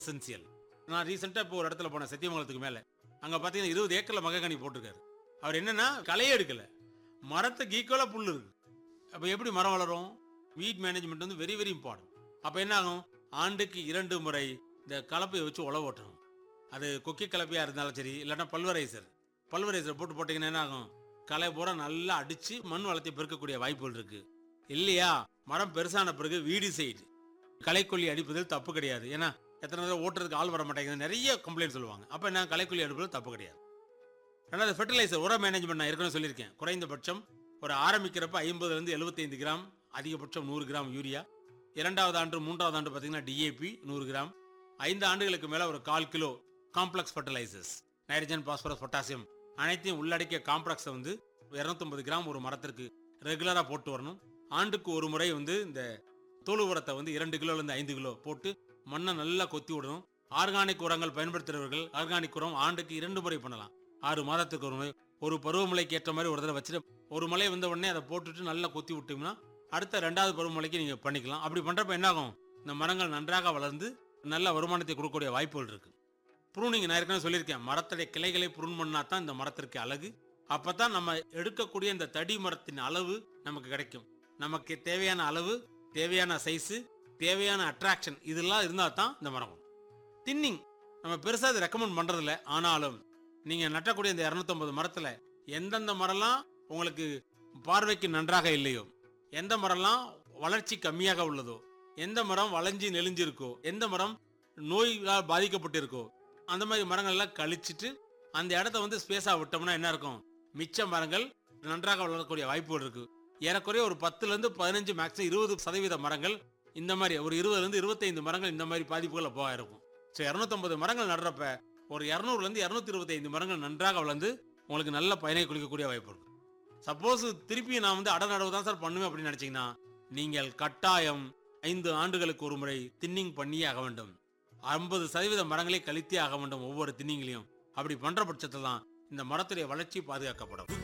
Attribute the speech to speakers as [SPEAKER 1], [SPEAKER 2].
[SPEAKER 1] Essential நான் ரீசெண்டாக இப்போ ஒரு இடத்துல போனேன் சத்தியமங்கலத்துக்கு மேலே அங்கே பார்த்தீங்கன்னா இருபது ஏக்கரில் மகக்கனி போட்டிருக்காரு அவர் என்னன்னா களையே எடுக்கல மரத்துக்கு ஈக்குவலாக புல் இருக்கு அப்போ எப்படி மரம் வளரும் வீட் மேனேஜ்மெண்ட் வந்து வெரி வெரி இம்பார்ட்டன்ட் அப்போ என்ன ஆகும் ஆண்டுக்கு இரண்டு முறை இந்த கலப்பையை வச்சு உழவு ஓட்டணும் அது கொக்கி கலப்பையாக இருந்தாலும் சரி இல்லைன்னா பல்வரைசர் பல்வரைசர் போட்டு போட்டிங்கன்னா என்ன ஆகும் களை பூரா நல்லா அடித்து மண் வளத்தை பெருக்கக்கூடிய வாய்ப்புகள் இருக்கு இல்லையா மரம் பெருசான பிறகு வீடு சைடு களைக்கொல்லி அடிப்பதில் தப்பு கிடையாது ஏன்னா எத்தனை தடவை ஓட்டுறதுக்கு ஆள் வர மாட்டேங்குது நிறைய கம்ப்ளைண்ட் சொல்லுவாங்க அப்போ என்ன களைக்கொல்லி அடிப்பதில் தப்பு கிடையாது ரெண்டாவது ஃபெர்டிலைசர் உர மேனேஜ்மெண்ட் நான் ஏற்கனவே சொல்லியிருக்கேன் குறைந்தபட்சம் ஒரு ஆரம்பிக்கிறப்ப ஐம்பதுலேருந்து எழுபத்தைந்து கிராம் அதிகபட்சம் நூறு கிராம் யூரியா இரண்டாவது ஆண்டு மூன்றாவது ஆண்டு பார்த்தீங்கன்னா டிஏபி நூறு கிராம் ஐந்து ஆண்டுகளுக்கு மேலே ஒரு கால் kilo complex fertilisers nitrogen phosphorus potassium அனைத்தையும் உள்ளடக்கிய காம்ப்ளெக்ஸை வந்து 250 கிராம் ஒரு மரத்திற்கு ரெகுலராக போட்டு வரணும் ஆண்டுக்கு ஒரு முறை வந்து இந்த தோல் உரத்தை வந்து இரண்டு கிலோலேருந்து ஐந்து கிலோ போட்டு மண்ணை நல்லா கொத்தி விடணும் ஆர்கானிக் உரங்கள் பயன்படுத்துகிறவர்கள் ஆர்கானிக் உரம் ஆண்டுக்கு இரண்டு முறை பண்ணலாம் ஆறு மாதத்துக்கு ஒரு முறை ஒரு பருவமழைக்கு ஏற்ற மாதிரி ஒரு தடவை வச்சுட்டு ஒரு மழை வந்த உடனே அதை போட்டுட்டு நல்லா கொத்தி விட்டீங்கன்னா அடுத்த ரெண்டாவது பருவமழைக்கு நீங்கள் பண்ணிக்கலாம் அப்படி பண்ணுறப்ப என்ன ஆகும் இந்த மரங்கள் நன்றாக வளர்ந்து நல்ல வருமானத்தை கொடுக்கக்கூடிய வாய்ப்புகள் இருக்கு ப்ரூனிங் நான் ஏற்கனவே சொல்லியிருக்கேன் மரத்துடைய கிளைகளை ப்ரூன் பண்ணா தான் இந்த மரத்திற்கு அழகு அப்பதான் நம்ம எடுக்கக்கூடிய இந்த தடி மரத்தின் அளவு நமக்கு கிடைக்கும் நமக்கு தேவையான அளவு தேவையான சைஸு தேவையான அட்ராக்ஷன் இதெல்லாம் இருந்தால் தான் இந்த மரம் வரும். தின்னிங் நம்ம பெருசாக அதை ரெக்கமெண்ட் பண்ணுறதில்ல ஆனாலும் நீங்கள் நட்டக்கூடிய இந்த இரநூத்தொம்பது மரத்தில் எந்தெந்த மரம்லாம் உங்களுக்கு பார்வைக்கு நன்றாக இல்லையோ எந்த மரம்லாம் வளர்ச்சி கம்மியாக உள்ளதோ எந்த மரம் வளைஞ்சி நெளிஞ்சிருக்கோ எந்த மரம் நோயால் பாதிக்கப்பட்டிருக்கோ அந்த மாதிரி மரங்கள் எல்லாம் கழிச்சிட்டு அந்த இடத்த வந்து ஸ்பேஸாக விட்டோம்னா என்ன இருக்கும் மிச்ச மரங்கள் நன்றாக வளரக்கூடிய வாய்ப்புகள் இருக்கு ஏறக்குறைய ஒரு பத்துல இருந்து பதினஞ்சு மேக்ஸிமம் இருபது சதவீத மரங்கள் இந்த மாதிரி ஒரு இருபதுல இருந்து இருபத்தைந்து மரங்கள் இந்த மாதிரி பாதிப்புகளை போக இருக்கும் ஸோ இரநூத்தம்பது மரங்கள் நடுறப்ப ஒரு இரநூறுல இருந்து இரநூத்தி இருபத்தைந்து மரங்கள் நன்றாக வளர்ந்து உங்களுக்கு நல்ல பயனை குளிக்கக்கூடிய வாய்ப்பு இருக்கு சப்போஸ் திருப்பி நான் வந்து அடநடவு தான் சார் பண்ணுவேன் அப்படின்னு நினைச்சீங்கன்னா நீங்கள் கட்டாயம் ஐந்து ஆண்டுகளுக்கு ஒரு முறை தின்னிங் பண்ணியே ஆக வேண்டும் ஐம்பது சதவீத மரங்களை கழித்தே ஆக வேண்டும் ஒவ்வொரு தின்னிங்லையும் அப்படி பண்ற பட்சத்தில் தான் இந்த மரத்துடைய வளர்ச்சி பாதுகாக்கப்படும்